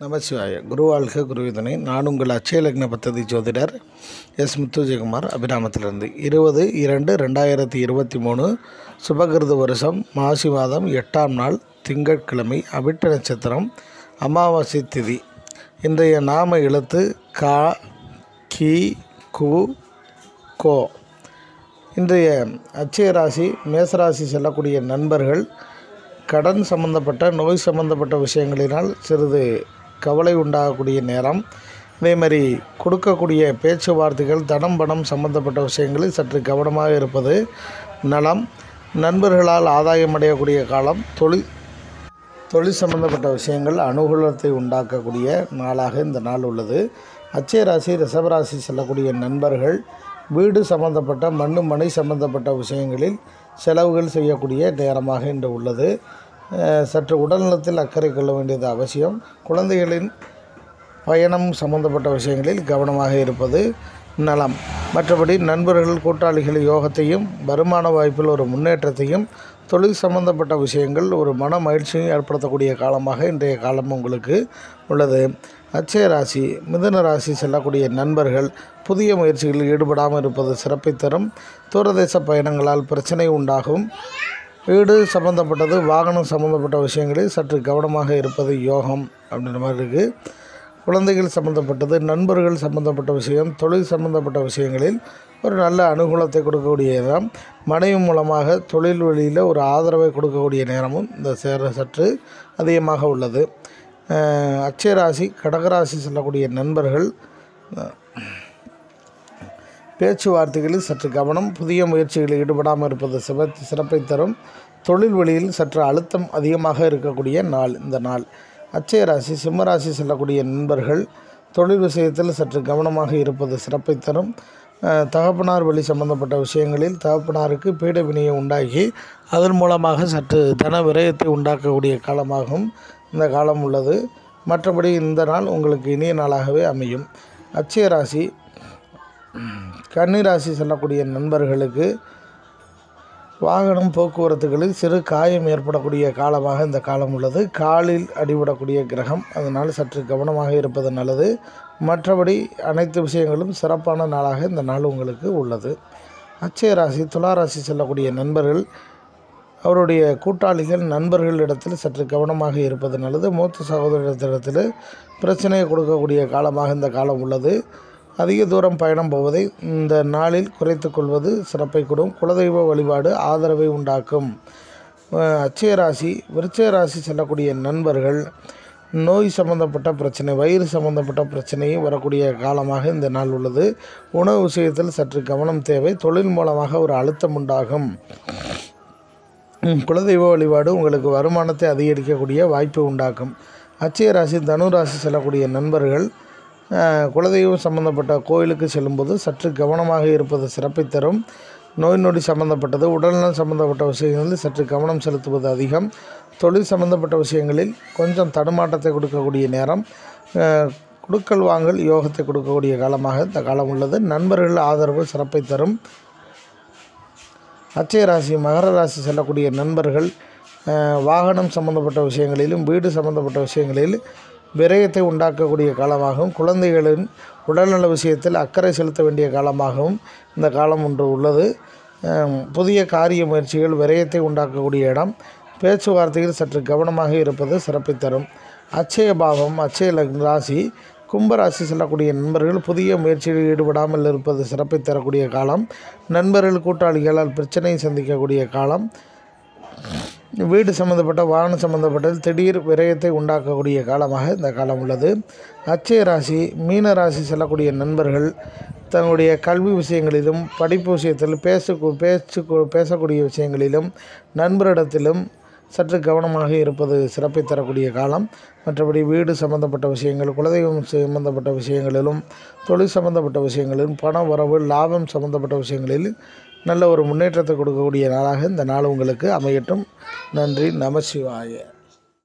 நமசிவாய குருவாழ்க குருவிதனை நான் உங்கள் அச்சய லக்ன பத்ததி ஜோதிடர் எஸ் முத்துஜயகுமார் அபிராமத்திலிருந்து இருபது இரண்டு ரெண்டாயிரத்தி இருபத்தி மூணு சுபகிருத வருஷம் மாசி மாதம் எட்டாம் நாள் திங்கட்கிழமை அபிட்ட நட்சத்திரம் அமாவாசை திதி இன்றைய நாம எழுத்து கா கி கு கோ இன்றைய அச்சய ராசி மேசராசி செல்லக்கூடிய நண்பர்கள் கடன் சம்பந்தப்பட்ட நோய் சம்பந்தப்பட்ட விஷயங்களினால் சிறிது கவலை உண்டாகக்கூடிய நேரம் அதேமாதிரி கொடுக்கக்கூடிய பேச்சுவார்த்தைகள் தனம் பணம் சம்பந்தப்பட்ட விஷயங்களில் சற்று கவனமாக இருப்பது நலம் நண்பர்களால் ஆதாயம் அடையக்கூடிய காலம் தொழில் தொழில் சம்பந்தப்பட்ட விஷயங்கள் அனுகூலத்தை உண்டாக்கக்கூடிய நாளாக இந்த நாள் உள்ளது அச்சய ராசி ரிஷபராசி செல்லக்கூடிய நண்பர்கள் வீடு சம்பந்தப்பட்ட மண்ணு மனை சம்பந்தப்பட்ட விஷயங்களில் செலவுகள் செய்யக்கூடிய நேரமாக இன்று உள்ளது அஹ் சற்று உடல்நலத்தில் அக்கறை கொள்ள வேண்டியது அவசியம் குழந்தைகளின் பயணம் சம்பந்தப்பட்ட விஷயங்களில் கவனமாக இருப்பது நலம் மற்றபடி நண்பர்கள் கூட்டாளிகள் யோகத்தையும் வருமான வாய்ப்பில் ஒரு முன்னேற்றத்தையும் தொழில் சம்பந்தப்பட்ட விஷயங்கள் ஒரு மன மகிழ்ச்சியும் ஏற்படுத்தக்கூடிய காலமாக இன்றைய காலம் உங்களுக்கு உள்ளது அச்சய ராசி மிதுன ராசி செல்லக்கூடிய நண்பர்கள் புதிய முயற்சிகளில் ஈடுபடாமல் இருப்பது சிறப்பை தரும் தூரதேச பயணங்களால் பிரச்சனை உண்டாகும் வீடு சம்மந்தப்பட்டது வாகனம் சம்மந்தப்பட்ட விஷயங்களில் சற்று கவனமாக இருப்பது யோகம் அப்படின்ற மாதிரி இருக்குது குழந்தைகள் சம்மந்தப்பட்டது நண்பர்கள் சம்மந்தப்பட்ட விஷயம் தொழில் சம்மந்தப்பட்ட விஷயங்களில் ஒரு நல்ல அனுகூலத்தை கொடுக்கக்கூடிய நேரம் மனைவி மூலமாக தொழில் வழியில் ஒரு ஆதரவை கொடுக்கக்கூடிய நேரமும் இந்த சேர சற்று அதிகமாக உள்ளது அஹ் அட்சய ராசி கடகராசி செல்லக்கூடிய நண்பர்கள் பேச்சுவார்த்தைகளில் சற்று கவனம் புதிய முயற்சிகளில் ஈடுபடாமல் இருப்பது சிவ சிறப்பை தரும் தொழில் வழியில் சற்று அழுத்தம் அதிகமாக இருக்கக்கூடிய நாள் இந்த நாள் அச்சய ராசி சிம்மராசி செல்லக்கூடிய நண்பர்கள் தொழில் விஷயத்தில் சற்று கவனமாக இருப்பது சிறப்பை தரும் அஹ், தகப்பனார் வழி சம்பந்தப்பட்ட விஷயங்களில் தகப்பனாருக்கு பீட வினையை உண்டாக்கி அதன் மூலமாக சற்று தன விரயத்தை உண்டாக்கக்கூடிய காலமாகவும் இந்த காலம் உள்ளது மற்றபடி இந்த நாள் உங்களுக்கு இனிய நாளாகவே அமையும் அச்சய ராசி கன்னிராசி செல்லக்கூடிய நண்பர்களுக்கு வாகனம் போக்குவரத்துகளில் சிறு காயம் ஏற்படக்கூடிய காலமாக இந்த காலம் உள்ளது காலில் அடிபடக்கூடிய கிரகம் அதனால் சற்று கவனமாக இருப்பது நல்லது மற்றபடி அனைத்து விஷயங்களும் சிறப்பான நாளாக இந்த நாள் உங்களுக்கு உள்ளது அச்சய ராசி துளாராசி செல்லக்கூடிய நண்பர்கள் அவருடைய கூட்டாளிகள் நண்பர்களிடத்தில் சற்று கவனமாக இருப்பது நல்லது மூத்த சகோதரத்திடத்தில் பிரச்சனையை கொடுக்கக்கூடிய காலமாக இந்த காலம் உள்ளது அதிக தூரம் பயணம் போவதை இந்த நாளில் குறைத்து கொள்வது சிறப்பை கொடும் குலதெய்வ வழிபாடு ஆதரவை உண்டாக்கும் அஹ் அட்சய ராசி விருச்சய ராசி செல்லக்கூடிய நண்பர்கள் நோய் சம்பந்தப்பட்ட பிரச்சனை வயிறு சம்பந்தப்பட்ட பிரச்சனையும் வரக்கூடிய காலமாக இந்த நாள் உள்ளது உணவு விஷயத்தில் சற்று கவனம் தேவை தொழில் மூலமாக ஒரு அழுத்தம் உண்டாகும் ம், குலதெய்வ வழிபாடு உங்களுக்கு வருமானத்தை அதிகரிக்கக்கூடிய வாய்ப்பு உண்டாக்கும் அச்சய ராசி தனு ராசி செல்லக்கூடிய நண்பர்கள் அஹ், குலதெய்வம் சம்பந்தப்பட்ட கோயிலுக்கு செல்லும்போது சற்று கவனமாக இருப்பது சிறப்பை தரும் நோய் நொடி சம்பந்தப்பட்டது உடல்நலம் சம்பந்தப்பட்ட விஷயங்களில் சற்று கவனம் செலுத்துவது அதிகம் தொழில் சம்பந்தப்பட்ட விஷயங்களில் கொஞ்சம் தடுமாற்றத்தை கொடுக்கக்கூடிய நேரம் அஹ், கொடுக்கல் வாங்கல் யோகத்தை கொடுக்கக்கூடிய காலமாக இந்த காலம் உள்ளது நண்பர்கள் ஆதரவு சிறப்பை தரும் அச்சய ராசி மகர ராசி செல்லக்கூடிய நண்பர்கள் அஹ், வாகனம் சம்பந்தப்பட்ட விஷயங்களிலும் வீடு சம்பந்தப்பட்ட விஷயங்களில் விரயத்தை உண்டாக்கக்கூடிய காலமாகவும் குழந்தைகளின் உடல்நல விஷயத்தில் அக்கறை செலுத்த வேண்டிய காலமாகவும் இந்த காலம் ஒன்று உள்ளது அஹ், புதிய காரிய முயற்சிகள் விரயத்தை உண்டாக்கக்கூடிய இடம் பேச்சுவார்த்தையில் சற்று கவனமாக இருப்பது சிறப்பை தரும் அச்சய பாவம் அச்சய லக்ன ராசி கும்பராசி செல்லக்கூடிய நண்பர்கள் புதிய முயற்சிகளில் ஈடுபடாமல் இருப்பது சிறப்பை தரக்கூடிய காலம் நண்பர்கள் கூட்டாளிகளால் பிரச்சனையை சந்திக்கக்கூடிய காலம் வீடு சம்மந்தப்பட்ட வாகனம் சம்மந்தப்பட்ட திடீர் விரயத்தை உண்டாக்கக்கூடிய காலமாக இந்த காலம் உள்ளது அச்சய ராசி மீன ராசி செல்லக்கூடிய நண்பர்கள் தங்களுடைய கல்வி விஷயங்களிலும் படிப்பு விஷயத்திலும் பேச பேச்சு பேசக்கூடிய விஷயங்களிலும் நண்பரிடத்திலும் சற்று கவனமாக இருப்பது சிறப்பை தரக்கூடிய காலம் மற்றபடி வீடு சம்பந்தப்பட்ட விஷயங்கள் குலதெய்வம் சம்பந்தப்பட்ட விஷயங்களிலும் தொழில் சம்பந்தப்பட்ட விஷயங்களிலும் பண வரவு லாபம் சம்பந்தப்பட்ட விஷயங்களில் நல்ல ஒரு முன்னேற்றத்தை கொடுக்கக்கூடிய நாளாக இந்த நாள் உங்களுக்கு அமையட்டும் நன்றி நமசிவாய